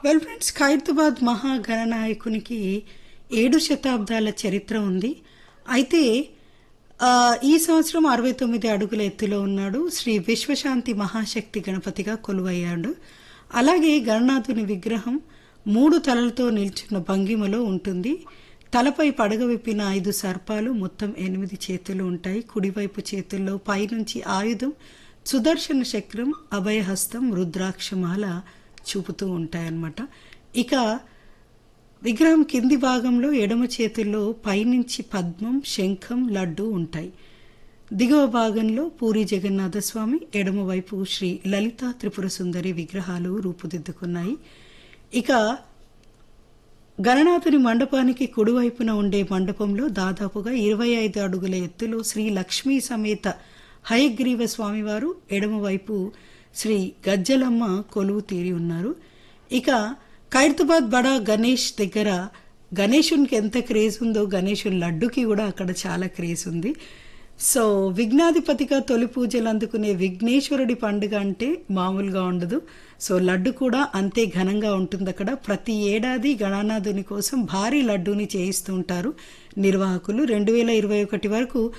well friends Khairatabad మహాగణనాయకునికి ఏడు శతాబ్దాల చరిత్ర ఉంది అయితే ఆ, ఈ సంవత్సరం అరవై తొమ్మిది అడుగుల ఎత్తులో ఉన్నాడు శ్రీ విశ్వశాంతి మహాశక్తి గణపతిగా కొలువయ్యాడు అలాగే గణనాథుని విగ్రహం మూడు తలలతో నిల్చున్న భంగిమలో ఉంటుంది తలపై పడగవిప్పిన ఐదు సర్పాలు మొత్తం ఎనిమిది చేతులు ఉంటాయి కుడివైపు చేతుల్లో పైనుంచి ఆయుధం సుదర్శన చక్రం అభయహస్తం రుద్రాక్షమాల చూపుతూ ఉంటాయన్నమాట ఇక విగ్రహం కింది భాగంలో ఎడమ చేతుల్లో పైనుంచి పద్మం శంఖం లడ్డు ఉంటాయి దిగువ భాగంలో పూరి జగన్నాథ స్వామి ఎడమ వైపు శ్రీ లలిత త్రిపుర సుందరి విగ్రహాలు రూపుదిద్దుకున్నాయి ఇక గణనాథుని మండపానికి కుడివైపున ఉండే మండపంలో దాదాపుగా ఇరవై ఐదు అడుగుల ఎత్తులో శ్రీ లక్ష్మీ సమేత హయగ్రీవ స్వామివారు ఎడమవైపు శ్రీ గజ్జలమ్మ కొలువు తీరి ఉన్నారు ఇక ఖైరతాబాద్ బడా గణేష్ దగ్గర గణేశునికి ఎంత క్రేజ్ ఉందో గణేశుని లడ్డుకి కూడా అక్కడ చాలా క్రేజ్ ఉంది సో విఘ్నాధిపతిగా తొలి పూజలు అందుకునే విఘ్నేశ్వరుడి పండుగ అంటే మామూలుగా ఉండదు సో లడ్డు కూడా అంతే ఘనంగా ఉంటుంది అక్కడ ప్రతి ఏడాది గణనాథుని కోసం భారీ లడ్డూని చేయిస్తూ ఉంటారు నిర్వాహకులు రెండు వేల ఇరవై ఒకటి వరకు